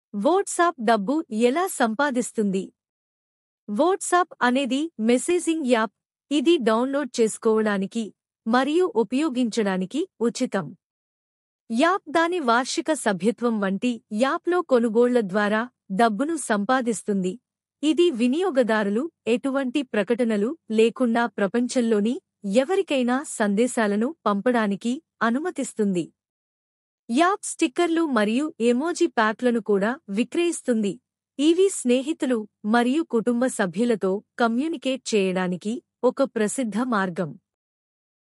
WhatsApp డబ్బు ఎలా సంపాదిస్తుంది వాట్సాప్ అనేది మెసేజింగ్ యాప్ ఇది డౌన్లోడ్ చేసుకోవడానికి మరియు ఉపయోగించడానికి ఉచితం యాప్ దాని వార్షిక సభ్యత్వం వంటి యాప్లో కొనుగోళ్ల ద్వారా డబ్బును సంపాదిస్తుంది ఇది వినియోగదారులు ఎటువంటి ప్రకటనలు లేకుండా ప్రపంచంలోని ఎవరికైనా సందేశాలను పంపడానికి అనుమతిస్తుంది యాప్ స్టిక్కర్లు మరియు ఎమోజీ ప్యాక్లను కూడా విక్రయిస్తుంది ఇవి స్నేహితులు మరియు కుటుంబ సభ్యులతో కమ్యూనికేట్ చేయడానికి ఒక ప్రసిద్ధ మార్గం